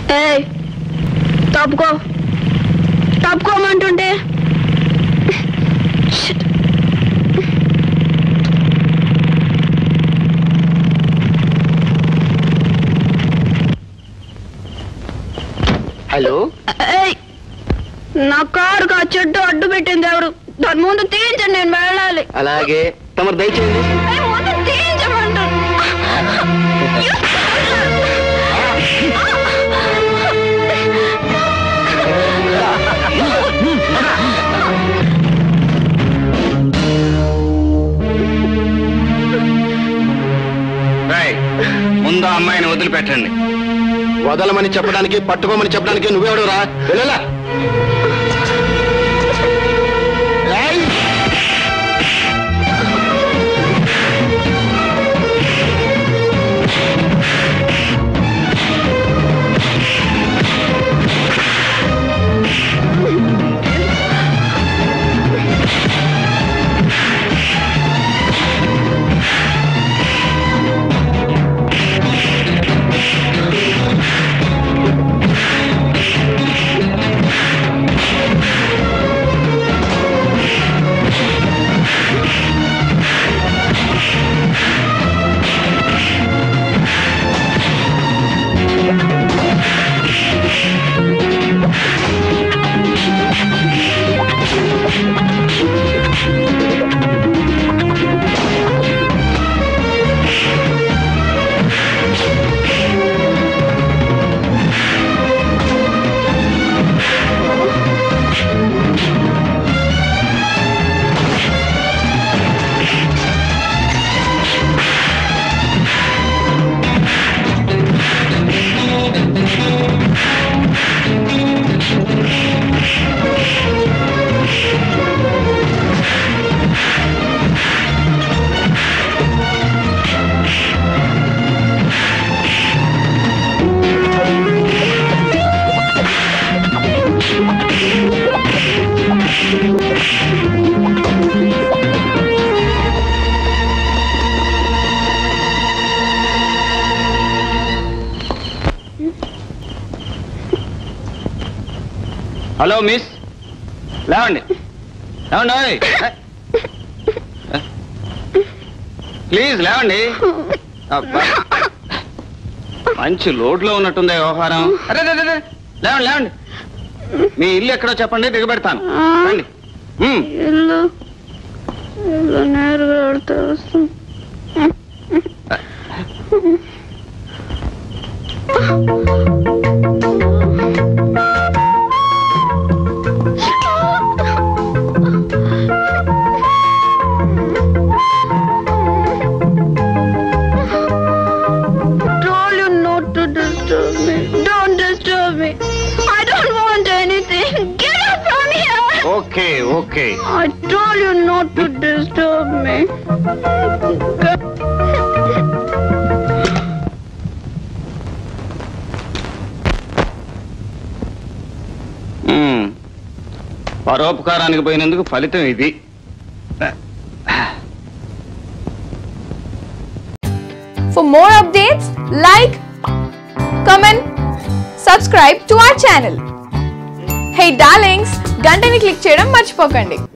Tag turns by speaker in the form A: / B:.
A: ఏయ్ తప్పుకో తప్పుకోమంటుంటే Shit.
B: Hello
A: ఏయ్ నా కారుకు ఆ చెట్టు అడ్డు పెట్టింది ఎవరు దాని ముందు తీయించండి నేను వెళ్ళాలి
B: అలాగే తమరు దయచేయండి
A: ఏయ్, ముందు తీయించమంటాను
C: ముందు ఆ అమ్మాయిని వదిలిపెట్టండి
B: వదలమని చెప్పడానికి పట్టుకోమని చెప్పడానికి నువ్వెవడు రా వెళ్ళలా ఏయ్!
C: హలో మిస్ లేవండి లేవండి ఓయ్. ప్లీజ్ లేవండి అబ్బా. మంచి లోడ్లో ఉన్నట్టుంది వ్యవహారం అరే అరే, అరే, అరే. లేవండి లేవండి మీ ఇల్లు ఎక్కడో చెప్పండి దిగబెడతాను రండి మ్మ్.
A: ఇల్లు ఇల్లు నేరుగా వెళ్తే వస్తుంది told you not to disturb me. Don't disturb me. I don't want anything. Get up from here.
C: Okay okay
A: I told you not to disturb me.
C: Hmm. పరోపకారానికి పోయినందుకు ఫలితం ఇది
D: For more updates, like, comment, subscribe to our channel. Hey darlings, గంటని click చేయడం మర్చిపోకండి